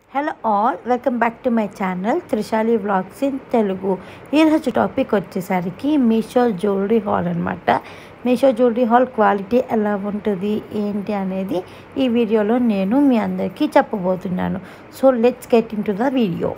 hello all welcome back to my channel Trishali vlogs in Telugu ఈరోజు topic వచ్చేసరికి Meesho jewellery hall అనమాట Meesho jewellery hall quality ఎలా ఉంటుంది ఏంటి అనేది ఈ వీడియోలో నేను మీ అందరికీ చెప్పబోతున్నాను so let's get into the video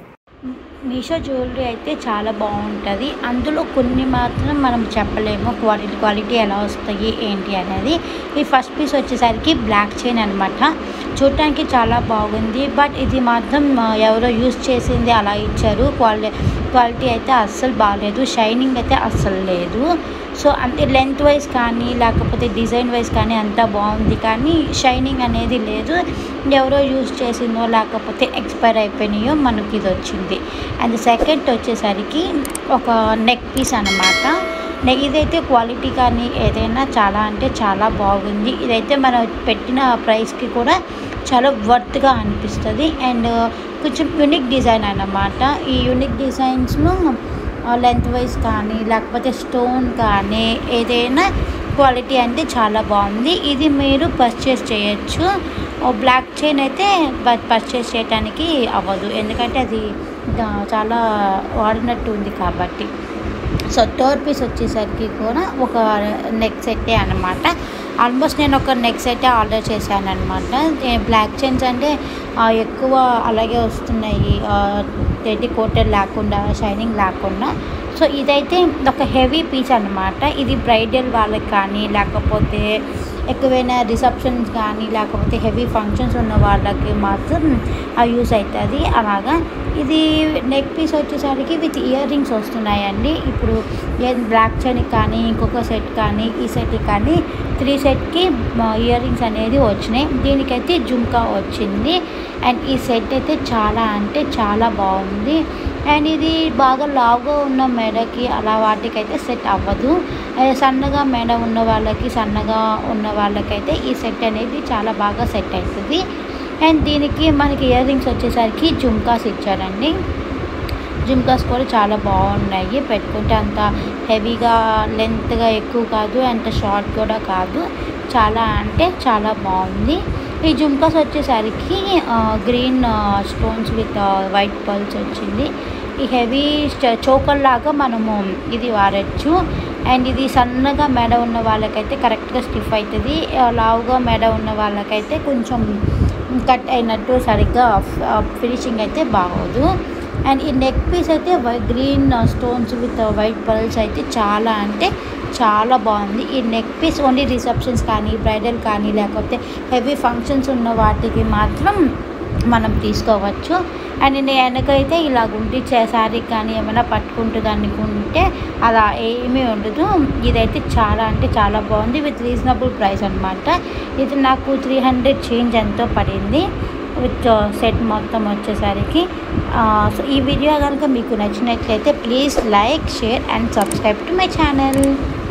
Meesho jewellery అయితే చాలా బాగుంటుంది అందులో కొన్ని మాత్రం మనం చెప్పలేము క్వాలిటీ క్వాలిటీ ఎలా వస్తాయి ఏంటి అనేది ఈ ఫస్ట్ పీస్ వచ్చేసరికి బ్లాక్ చైన్ అనమాట చూడటానికి చాలా బాగుంది బట్ ఇది మాత్రం ఆ, ఎవరో యూస్ చేసింది అలా ఇచ్చారు క్వాలిటీ క్వాలిటీ అయితే అస్సలు బాగాలేదు షైనింగ్ అయితే అస్సలు లేదు సో అంటే లెంత్ వైజ్ కానీ లేకపోతే డిజైన్ వైజ్ కానీ అంతా బాగుంది కానీ షైనింగ్ అనేది లేదు ఎవరో యూజ్ చేసిందో లేకపోతే ఎక్స్పైర్ అయిపోయినాయో మనకి ఇది వచ్చింది అండ్ సెకండ్ వచ్చేసరికి ఒక నెక్ పీస్ అనమాట నెక్ ఇదైతే క్వాలిటీ కానీ ఏదైనా చాలా అంటే చాలా బాగుంది ఇదైతే మనం పెట్టిన ప్రైస్కి కూడా చాలా వర్త్గా అనిపిస్తుంది అండ్ కొంచెం యూనిక్ డిజైన్ అన్నమాట ఈ యూనిక్ డిజైన్స్ను లెంత్ వైజ్ కానీ లేకపోతే స్టోన్ కానీ ఏదైనా క్వాలిటీ అంటే చాలా బాగుంది ఇది మీరు పర్చేస్ చేయొచ్చు బ్లాక్ చైన్ అయితే పర్చేస్ చేయడానికి అవ్వదు ఎందుకంటే అది దా- చాలా వాడినట్టు ఉంది కాబట్టి సో థర్డ్ పీస్ వచ్చేసరికి కూడా ఒక నెక్ సెట్టే అనమాట ఆల్మోస్ట్ నేను ఒక నెక్ సెట్ ఆర్డర్ చేశాను అనమాట బ్లాక్ చైన్స్ అంటే ఆ, ఎక్కువ అలాగే వస్తున్నాయి రెడ్డి కోటెడ్ లేకుండా షైనింగ్ లేకుండా సో ఇదైతే ఒక హెవీ పీస్ అనమాట ఇది బ్రైడల్ వాళ్ళకి కానీ లేకపోతే ఎక్కువైనా రిసెప్షన్స్ కానీ లేకపోతే హెవీ ఫంక్షన్స్ ఉన్న వాళ్ళకి మాత్రం యూస్ అవుతుంది అలాగా ఇది నెక్ పీస్ వచ్చేసరికి విత్ ఇయర్ రింగ్స్ వస్తున్నాయండి ఇప్పుడు బ్లాక్ చైన్ కానీ ఇంకొక సెట్ కానీ ఈ సెట్ కానీ త్రీ సెట్కి ఇయర్ రింగ్స్ అనేది వచ్చినాయి దీనికైతే జుంకా వచ్చింది అండ్ ఈ సెట్ అయితే చాలా అంటే చాలా బాగుంది అండ్ ఇది బాగా లావుగా ఉన్న మెడకి అలా వాటికైతే సెట్ అవ్వదు అదే సన్నగా మెడ ఉన్న వాళ్ళకి సన్నగా ఉన్న వాళ్ళకైతే ఈ సెట్ అనేది చాలా బాగా సెట్ అవుతుంది అండ్ దీనికి మనకి ఇయర్ రింగ్స్ వచ్చేసరికి జుమ్కాస్ ఇచ్చారండి జుమ్కాస్ కూడా చాలా బాగున్నాయి పెట్టుకుంటే అంత హెవీగా లెంత్గా ఎక్కువ కాదు అంత షార్ట్ కూడా కాదు చాలా అంటే చాలా బాగుంది ఈ జుమ్కాస్ వచ్చేసరికి green stones with white pearls వచ్చింది ఈ హెవీ చోకర్ లాగా మనము ఇది వాడచ్చు అండ్ ఇది సన్నగా మెడ ఉన్న వాళ్ళకైతే కరెక్ట్గా స్టిఫ్ అవుతుంది ఆ, లావుగా మెడ ఉన్న వాళ్ళకైతే కొంచెం కట్ అయినట్టు సరిగ్గా ఫినిషింగ్ అయితే బాగోదు అండ్ ఈ నెక్ పీస్ అయితే green stones with white pearls అయితే చాలా అంటే చాలా బాగుంది ఈ నెక్ పీస్ ఓన్లీ రిసెప్షన్స్ కానీ బ్రైడల్ కానీ లేకపోతే హెవీ ఫంక్షన్స్ ఉన్న వాటికి మాత్రం మనం తీసుకోవచ్చు అండ్ నేను వెనకైతే ఇలా గుంటి శారీ కానీ ఏమైనా పట్టుకుంటుంది అనుకుంటే అలా ఏమీ ఉండదు ఇదైతే చాలా అంటే చాలా బాగుంది విత్ రీజనబుల్ ప్రైస్ అనమాట ఇది నాకు త్రీ హండ్రెడ్ చేంజ్ ఎంతో పడింది విత్ సెట్ మొత్తం వచ్చేసరికి సో ఈ వీడియో కనుక మీకు నచ్చినట్లయితే please like share and subscribe to my channel